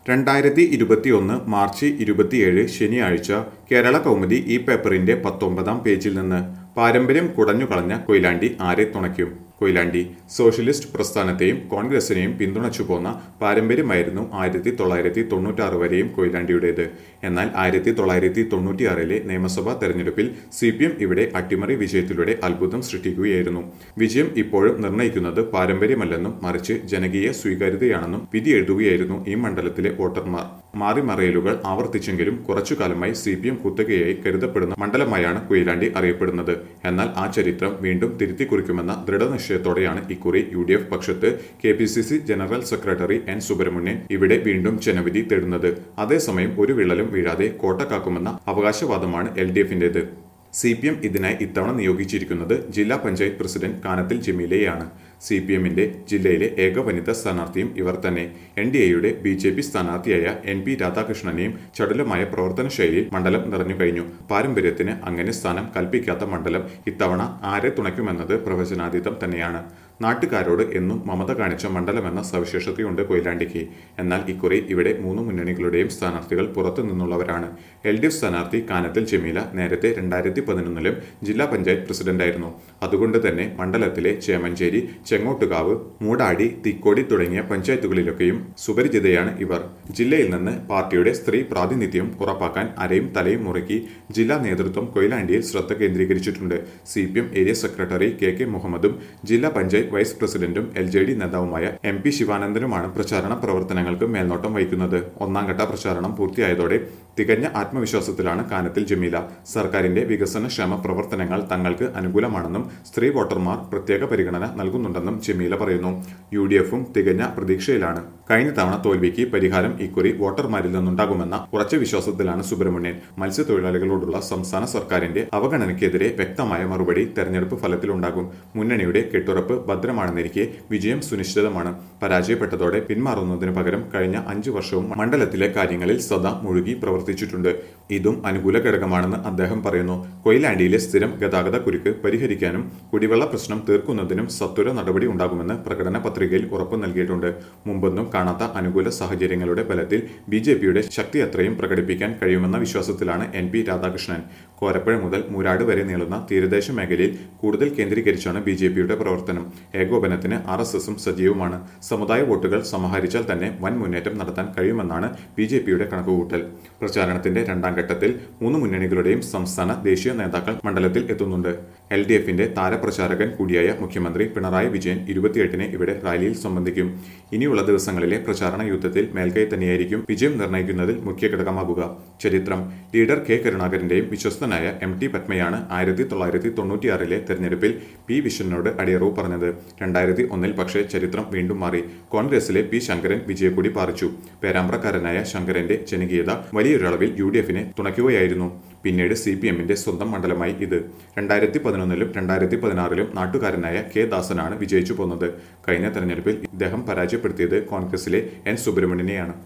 രണ്ടായിരത്തി ഇരുപത്തിയൊന്ന് മാർച്ച് ഇരുപത്തിയേഴ് ശനിയാഴ്ച കേരള കൗമുദി ഈ പേപ്പറിന്റെ പത്തൊമ്പതാം പേജിൽ നിന്ന് പാരമ്പര്യം കുടഞ്ഞുകളഞ്ഞ കൊയിലാണ്ടി ആരെ തുണയ്ക്കും കൊയിലാണ്ടി സോഷ്യലിസ്റ്റ് പ്രസ്ഥാനത്തെയും കോൺഗ്രസിനെയും പിന്തുണച്ചു പോന്ന പാരമ്പര്യമായിരുന്നു ആയിരത്തി തൊള്ളായിരത്തി തൊണ്ണൂറ്റാറ് വരെയും കൊയിലാണ്ടിയുടേത് എന്നാൽ ആയിരത്തി തൊള്ളായിരത്തി തൊണ്ണൂറ്റിയാറിലെ നിയമസഭാ തെരഞ്ഞെടുപ്പിൽ സി പി എം ഇവിടെ അട്ടിമറി വിജയത്തിലൂടെ അത്ഭുതം സൃഷ്ടിക്കുകയായിരുന്നു വിജയം ഇപ്പോഴും നിർണ്ണയിക്കുന്നത് പാരമ്പര്യമല്ലെന്നും മറിച്ച് ജനകീയ സ്വീകാര്യതയാണെന്നും വിധി എഴുതുകയായിരുന്നു ഈ മണ്ഡലത്തിലെ വോട്ടർമാർ മാറിമറയലുകൾ ആവർത്തിച്ചെങ്കിലും കുറച്ചു കാലമായി സി പി എം കുത്തകയായി കരുതപ്പെടുന്ന മണ്ഡലമായാണ് കൊയിലാണ്ടി അറിയപ്പെടുന്നത് എന്നാൽ ആ ചരിത്രം വീണ്ടും തിരുത്തി കുറിക്കുമെന്ന ദൃഢനിശ്ചയത്തോടെയാണ് ഇക്കുറി യു ഡി എഫ് പക്ഷത്ത് K P C C general secretary N Subramanian ഇവിടെ വീണ്ടും ജനവിധി തേടുന്നത് അതേസമയം ഒരു വിള്ളലും വീഴാതെ കോട്ട കാക്കുമെന്ന അവകാശവാദമാണ് എൽ ഡി എഫിന്റേത് സി പി എം ഇതിനായി ഇത്തവണ നിയോഗിച്ചിരിക്കുന്നത് ജില്ലാ പഞ്ചായത്ത് പ്രസിഡന്റ് കാനത്തിൽ ജമീലയാണ് സി പി എമ്മിന്റെ ജില്ലയിലെ ഏക വനിതാ സ്ഥാനാർത്ഥിയും ഇവർ തന്നെ എൻ ഡി എയുടെ ബി ജെ പി സ്ഥാനാർത്ഥിയായ എൻ പി രാധാകൃഷ്ണനെയും ചടുലമായ പ്രവർത്തന ശൈലിയിൽ മണ്ഡലം നിറഞ്ഞു കഴിഞ്ഞു പാരമ്പര്യത്തിന് അങ്ങനെ സ്ഥാനം കൽപ്പിക്കാത്ത മണ്ഡലം ഇത്തവണ ആരെ തുണയ്ക്കുമെന്നത് പ്രവചനാതീതം തന്നെയാണ് നാട്ടുകാരോട് എന്നും മമത കാണിച്ച മണ്ഡലമെന്ന സവിശേഷതയുണ്ട് കൊയിലാണ്ടിക്ക് എന്നാൽ ഇക്കുറി ഇവിടെ മൂന്ന് മുന്നണികളുടെയും സ്ഥാനാർത്ഥികൾ പുറത്തു നിന്നുള്ളവരാണ് എൽ ഡി എഫ് സ്ഥാനാർത്ഥി കാനത്തിൽ ജമീല നേരത്തെ രണ്ടായിരത്തി പതിനൊന്നിലും ജില്ലാ പഞ്ചായത്ത് പ്രസിഡന്റായിരുന്നു അതുകൊണ്ട് തന്നെ മണ്ഡലത്തിലെ ചേമഞ്ചേരി ചെങ്ങോട്ടുകാവ് മൂടാടി തിക്കോടി തുടങ്ങിയ പഞ്ചായത്തുകളിലൊക്കെയും സുപരിചിതയാണ് ഇവർ ജില്ലയിൽ നിന്ന് പാർട്ടിയുടെ സ്ത്രീ പ്രാതിനിധ്യം ഉറപ്പാക്കാൻ അരയും തലയും മുറുക്കി ജില്ലാ നേതൃത്വം കൊയിലാണ്ടിയിൽ ശ്രദ്ധ കേന്ദ്രീകരിച്ചിട്ടുണ്ട് C P M area secretary K K മുഹമ്മദും ജില്ലാ പഞ്ചായത്ത് വൈസ് പ്രസിഡന്റും എൽ ജെ ഡി നേതാവുമായ എം പി ശിവാനന്ദനുമാണ് പ്രചാരണ പ്രവർത്തനങ്ങൾക്ക് മേൽനോട്ടം വഹിക്കുന്നത് ഒന്നാം ഘട്ട പ്രചാരണം പൂർത്തിയായതോടെ തികഞ്ഞ ആത്മവിശ്വാസത്തിലാണ് കാനത്തിൽ ജമീല സർക്കാരിന്റെ വികസനക്ഷേമ പ്രവർത്തനങ്ങൾ തങ്ങൾക്ക് അനുകൂലമാണെന്നും സ്ത്രീ വോട്ടർമാർ പ്രത്യേക പരിഗണന നൽകുന്നുണ്ടെന്നും ജമീല പറയുന്നു യു ഡി എഫും തികഞ്ഞ പ്രതീക്ഷയിലാണ് കഴിഞ്ഞ തവണ തോൽവിക്ക് പരിഹാരം ഇക്കുറി വോട്ടർമാരിൽ നിന്നുണ്ടാകുമെന്ന ഉറച്ച വിശ്വാസത്തിലാണ് സുബ്രഹ്മണ്യൻ മത്സ്യത്തൊഴിലാളികളോടുള്ള സംസ്ഥാന സർക്കാരിന്റെ അവഗണനയ്ക്കെതിരെ വ്യക്തമായ മറുപടി തെരഞ്ഞെടുപ്പ് ഫലത്തിലുണ്ടാകും മുന്നണിയുടെ കെട്ടുറപ്പ് ഭദ്രമാണെന്നിരിക്കെ വിജയം സുനിശ്ചിതമാണ് പരാജയപ്പെട്ടതോടെ പിന്മാറുന്നതിനു പകരം കഴിഞ്ഞ അഞ്ചു വർഷവും മണ്ഡലത്തിലെ കാര്യങ്ങളിൽ സദാ മുഴുകി പ്രവർത്തിച്ചിട്ടുണ്ട് ഇതും അനുകൂല ഘടകമാണെന്ന് അദ്ദേഹം പറയുന്നു കൊയിലാണ്ടിയിലെ സ്ഥിരം ഗതാഗത കുരുക്ക് പരിഹരിക്കാനും കുടിവെള്ള പ്രശ്നം തീർക്കുന്നതിനും സത്വര നടപടി ഉണ്ടാകുമെന്ന് പ്രകടന പത്രികയിൽ ഉറപ്പു നൽകിയിട്ടുണ്ട് മുമ്പൊന്നും കാണാത്ത അനുകൂല സാഹചര്യങ്ങളുടെ ബലത്തിൽ ബി ജെ പിയുടെ ശക്തി അത്രയും പ്രകടിപ്പിക്കാൻ കഴിയുമെന്ന വിശ്വാസത്തിലാണ് എൻ പി രാധാകൃഷ്ണൻ കോരപ്പുഴ മുതൽ മൂരാട് വരെ നീളുന്ന തീരദേശ മേഖലയിൽ കൂടുതൽ കേന്ദ്രീകരിച്ചാണ് ബി ജെ പിയുടെ പ്രവർത്തനം ഏകോപനത്തിന് ആർ എസ് എസും സജീവമാണ് സമുദായ വോട്ടുകൾ സമാഹരിച്ചാൽ തന്നെ വൻ മുന്നേറ്റം നടത്താൻ കഴിയുമെന്നാണ് ബി ജെ പിയുടെ കണക്കുകൂട്ടൽ പ്രചാരണത്തിന്റെ രണ്ടാം ഘട്ടത്തിൽ മൂന്ന് മുന്നണികളുടെയും സംസ്ഥാന ദേശീയ നേതാക്കൾ മണ്ഡലത്തിൽ എത്തുന്നുണ്ട് എൽ ഡി എഫിന്റെ താരപ്രചാരകൻ കൂടിയായ മുഖ്യമന്ത്രി പിണറായി വിജയൻ ഇരുപത്തിയെട്ടിന് ഇവിടെ റാലിയിൽ സംബന്ധിക്കും ഇനിയുള്ള ദിവസങ്ങളിലെ പ്രചാരണ യുദ്ധത്തിൽ മേൽക്കൈ തന്നെയായിരിക്കും വിജയം നിർണ്ണയിക്കുന്നതിൽ മുഖ്യ ഘടകമാകുക ചരിത്രം ലീഡർ കെ കരുണാകരന്റെയും വിശ്വസ്തനായ എം ടി പത്മയാണ് ആയിരത്തി തൊള്ളായിരത്തി തൊണ്ണൂറ്റിയാറിലെ തെരഞ്ഞെടുപ്പിൽ പി വിശ്വനോട് അടിയറവ് പറഞ്ഞത് രണ്ടായിരത്തി ഒന്നിൽ പക്ഷേ ചരിത്രം വീണ്ടും മാറി കോൺഗ്രസിലെ പി ശങ്കരൻ വിജയക്കൊടി പാറിച്ചു പേരാമ്പ്രക്കാരനായ ശങ്കരന്റെ ജനകീയത വലിയൊരളവിൽ യു ഡി എഫിനെ തുണയ്ക്കുകയായിരുന്നു പിന്നീട് സി പി എമ്മിന്റെ സ്വന്തം മണ്ഡലമായി ഇത് രണ്ടായിരത്തി പതിനൊന്നിലും രണ്ടായിരത്തി പതിനാറിലും നാട്ടുകാരനായ കെ ദാസനാണ് വിജയിച്ചു പോന്നത് കഴിഞ്ഞ തെരഞ്ഞെടുപ്പിൽ ഇദ്ദേഹം പരാജയപ്പെടുത്തിയത് കോൺഗ്രസിലെ എൻ സുബ്രഹ്മണ്യനെയാണ്